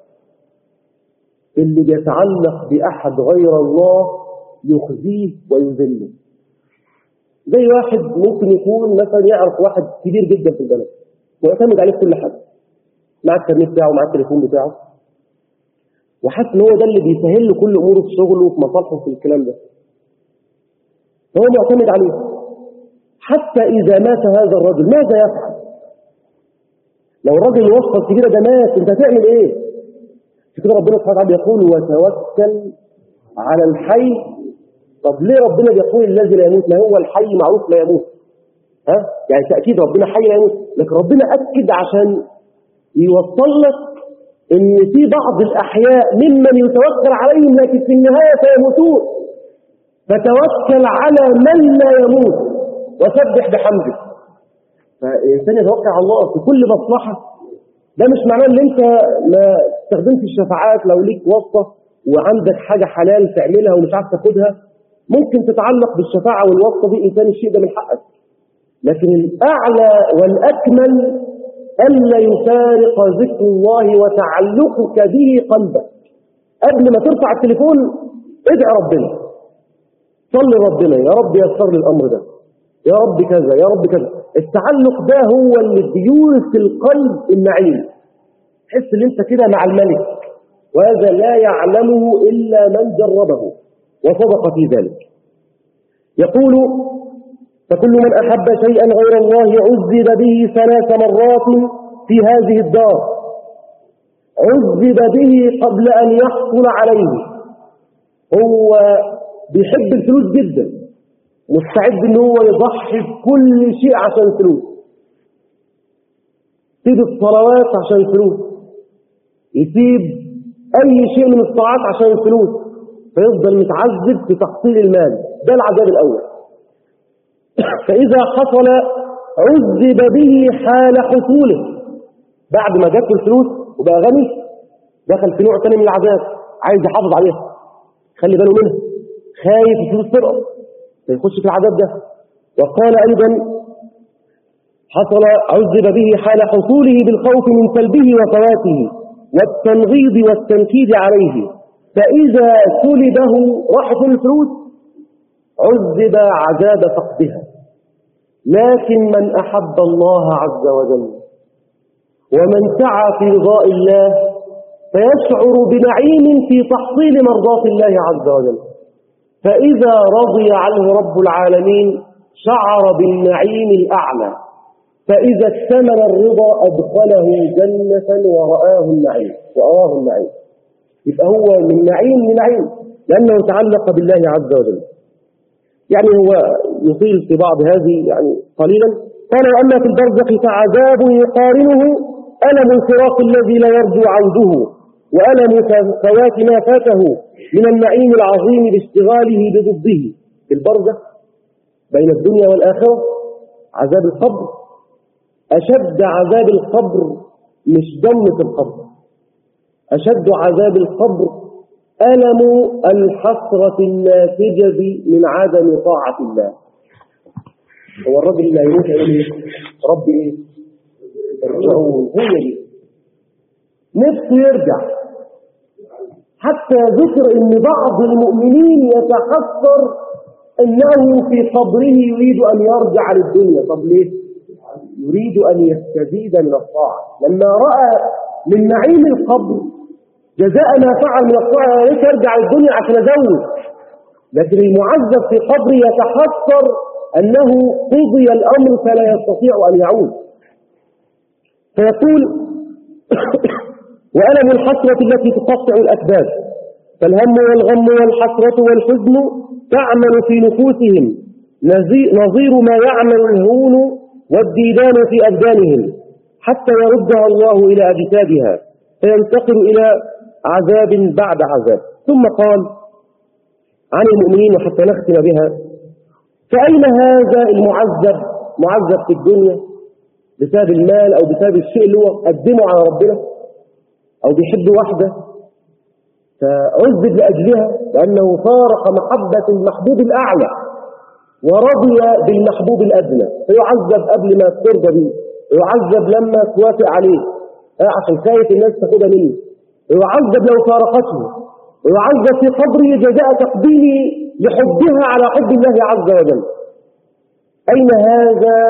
اللي بيتعلق بأحد غير الله يخزيه ويذله زي واحد ممكن يكون مثلا يعرف واحد كبير جدا في البلد ويعتمد عليه في كل حاجة مع الكارنيه بتاعه مع التليفون بتاعه وحاسس ان هو ده اللي بيسهل له كل اموره في شغله وفي مصالحه في الكلام ده فهو معتمد عليه حتى اذا مات هذا الرجل ماذا يفعل لو الرجل الوصفه الكبيره ده مات انت هتعمل ايه في كده ربنا سبحانه وتعالى يقول وتوكل على الحي طب ليه ربنا بيقول الذي لا يموت ما هو الحي معروف لا يموت ها يعني تاكيد ربنا حي لا يموت لكن ربنا اكد عشان يوصل لك ان في بعض الاحياء ممن يتوكل عليهم لكن في النهايه سيموتون فتوكل على من لا يموت وسبح بحمده فالانسان يتوكل على الله في كل مصلحه ده مش معناه ان انت ما استخدمت الشفاعات لو ليك واسطه وعندك حاجه حلال تعملها ومش عارف تاخدها ممكن تتعلق بالشفاعه والواسطه دي انسان الشيء ده من حقك لكن الاعلى والاكمل ألا يفارق ذكر الله وتعلقك به قلبك قبل ما ترفع التليفون ادعي ربنا صلي ربنا يا رب يسر لي الأمر ده يا رب كذا يا رب كذا التعلق ده هو اللي بيورث القلب النعيم تحس ان انت كده مع الملك وهذا لا يعلمه إلا من جربه وصدق في ذلك يقول فكل من أحب شيئا غير الله عذب به ثلاث مرات في هذه الدار عذب به قبل أن يحصل عليه هو بيحب الفلوس جدا مستعد ان هو يضحي بكل شيء عشان الفلوس يسيب الصلوات عشان الفلوس يسيب اي شيء من الطاعات عشان الفلوس فيفضل متعذب في تحصيل المال ده العذاب الاول فاذا حصل عذب به حال حصوله بعد ما جات الفلوس وبقى غني دخل في نوع ثاني من العذاب عايز يحافظ عليها خلي باله منها خايف الفلوس ترقص فيخش في العذاب ده وقال أيضا حصل عذب به حال حصوله بالخوف من سلبه وفواته والتنغيض والتنكيد عليه فإذا سلبه راحت الفلوس عذب عذاب فقدها لكن من أحب الله عز وجل ومن سعى في رضاء الله فيشعر بنعيم في تحصيل مرضات الله عز وجل فإذا رضي عنه رب العالمين شعر بالنعيم الأعلى فإذا اكتمل الرضا أدخله جنة ورآه النعيم وأراه النعيم يبقى هو من نعيم لنعيم لأنه تعلق بالله عز وجل يعني هو يطيل في بعض هذه يعني قليلا قال وأما في البرزخ فعذاب يقارنه ألم الفراق الذي لا يرجو عوده وألم فوات ما فاته من النعيم العظيم باشتغاله بضده في البرزخ بين الدنيا والآخرة عذاب القبر أشد عذاب القبر مش ضمة القبر أشد عذاب القبر ألم الحسرة الناتجة من عدم طاعة الله هو الرجل اللي هيموت يقول ايه ربي ايه ارجعون هي دي نفسه يرجع حتى ذكر ان بعض المؤمنين يتحسر انه في قبره يريد ان يرجع للدنيا طب ليه يريد ان يستزيد من الطاعه لما راى من نعيم القبر جزاء ما فعل من الطاعه ليس يرجع للدنيا عشان ازود لكن المعذب في قبره يتحسر انه قضي الامر فلا يستطيع ان يعود فيقول وألم الحسرة التي تقطع الأكباد فالهم والغم والحسرة والحزن تعمل في نفوسهم نظير ما يعمل الهون والديدان في أبدانهم حتى يردها الله إلى أجسادها فينتقل إلى عذاب بعد عذاب ثم قال عن المؤمنين وحتى نختم بها فأين هذا المعذب معذب في الدنيا بسبب المال أو بسبب الشيء اللي هو قدمه على ربنا أو بيحب واحدة فعذب لأجلها لأنه فارق محبة المحبوب الأعلى ورضي بالمحبوب الأدنى فيعذب قبل ما ترضى به يعذب لما توافق عليه عشان خايف الناس تاخدها منه يعذب لو فارقته يعذب في قبره جزاء تقديمه لحبها على حب الله عز وجل أين هذا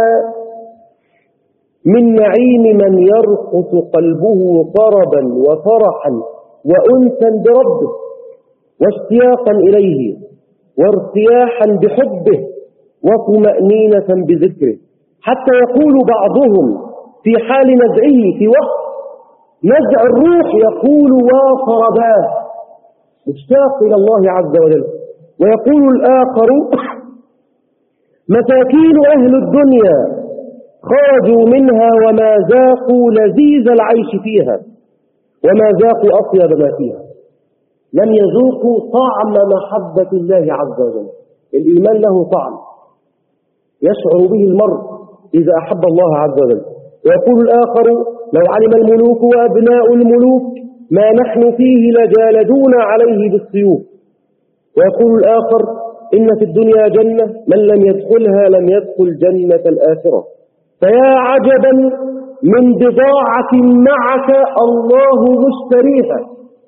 من نعيم من يرقص قلبه طربا وفرحا وأنسا بربه واشتياقا إليه وارتياحا بحبه وطمأنينة بذكره حتى يقول بعضهم في حال نزعه في وقت نزع الروح يقول وطرباه مشتاق إلى الله عز وجل ويقول الآخر مساكين أهل الدنيا خرجوا منها وما ذاقوا لذيذ العيش فيها وما ذاقوا أطيب ما فيها لم يذوقوا طعم محبة الله عز وجل الإيمان له طعم يشعر به المرء إذا أحب الله عز وجل ويقول الآخر لو علم الملوك وأبناء الملوك ما نحن فيه لجالدونا عليه بالسيوف ويقول الآخر إن في الدنيا جنة من لم يدخلها لم يدخل جنة الآخرة فيا عجبا من بضاعة معك الله مشتريها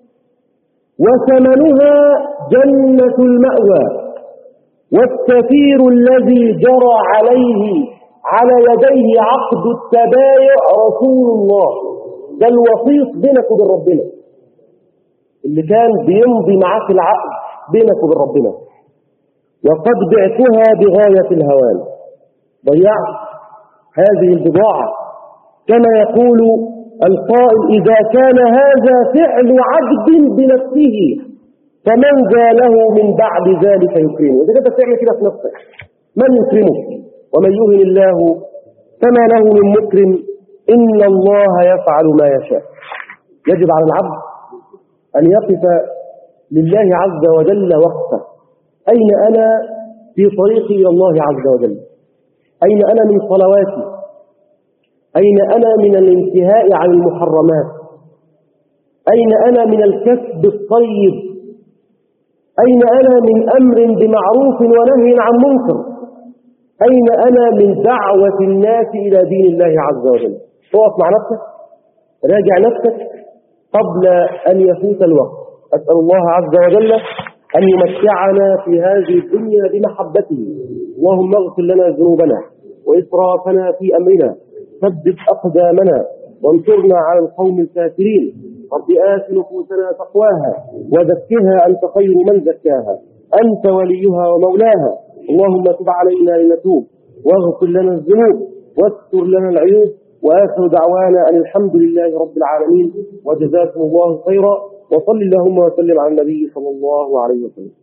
وثمنها جنة المأوى والسفير الذي جرى عليه على يديه عقد التبايع رسول الله ده الوسيط بينك وبين ربنا اللي كان بيمضي معاك العقد بينك وبين ربنا وقد بعتها بغاية الهوان ضيعت هذه البضاعة كما يقول القائل إذا كان هذا فعل عبد بنفسه فمن ذا له من بعد ذلك يكرمه إذا كنت تعمل كده في نفسك من يكرمه ومن يهن الله فما له من مكرم إن الله يفعل ما يشاء يجب على العبد أن يقف لله عز وجل وقفه أين أنا في طريقي إلى الله عز وجل أين أنا من صلواتي أين أنا من الانتهاء عن المحرمات أين أنا من الكسب الطيب أين أنا من أمر بمعروف ونهي عن منكر أين أنا من دعوة الناس إلى دين الله عز وجل اقف مع نفسك راجع نفسك قبل أن يفوت الوقت أسأل الله عز وجل أن يمتعنا في هذه الدنيا بمحبته اللهم اغفر لنا ذنوبنا وإسرافنا في أمرنا ثبت أقدامنا وانصرنا على القوم الكافرين رب آت نفوسنا تقواها وزكها أنت خير من زكاها أنت وليها ومولاها اللهم تب علينا لنتوب واغفر لنا الذنوب واستر لنا العيوب وآخر دعوانا أن الحمد لله رب العالمين وجزاكم الله خيرا وصل اللهم وسلم على النبي صلى الله عليه وسلم